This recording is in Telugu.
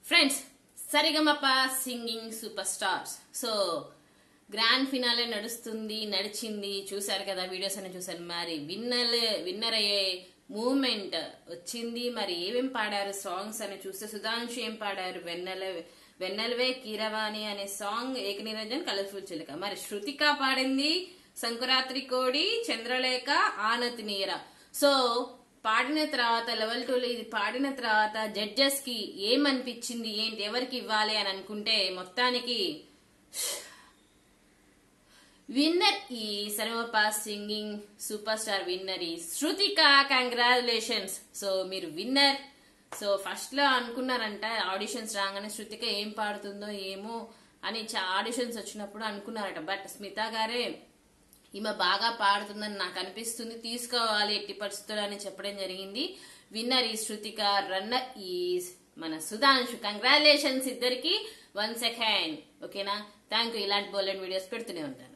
friends Sarigamapa singing super stars so grand finale నడుస్తుంది నడిచింది చూశారు కదా వీడియోస్ అన్ని చూశారు మరి విన్నర్ విన్నర్ అయ్యే మూమెంట్ వచ్చింది మరి ఏమేం పాడారు సాంగ్స్ అని చూస్తే సుధాంశు ఏం పాడారు వెన్నెల వెన్నెలవే కీరవాణి అనే సాంగ్ ఏకనిరంజన్ కలర్ఫుల్ చిలక మరి శృతిక పాడింది సంకురాత్రి కోడి చంద్రలేఖ ఆనతి నీర సో పాడిన తర్వాత లెవెల్ టూ ఇది పాడిన తర్వాత జడ్జెస్ కి ఏమనిపించింది ఏంటి ఎవరికి ఇవ్వాలి అని అనుకుంటే మొత్తానికి విన్నర్ ఈ సర్వపా సింగింగ్ సూపర్ స్టార్ విన్నర్ ఈ శృతిక కంగ్రాచులేషన్స్ సో మీరు విన్నర్ సో ఫస్ట్ లో అనుకున్నారంట ఆడిషన్స్ రాగానే శృతిక ఏం పాడుతుందో ఏమో అని ఆడిషన్స్ వచ్చినప్పుడు అనుకున్నారట బట్ స్మిత గారే ఈమె బాగా పాడుతుందని నాకు అనిపిస్తుంది తీసుకోవాలి ఎట్టి పరిస్థితులు అని చెప్పడం జరిగింది విన్నర్ ఈ శృతిక రన్నర్ ఈ మన సుధాంశు కంగ్రాచులేషన్స్ ఇద్దరికి వన్ సెకండ్ ఓకేనా థ్యాంక్ యూ ఇలాంటి బోలెండ్ వీడియోస్ పెడుతూనే ఉంటాను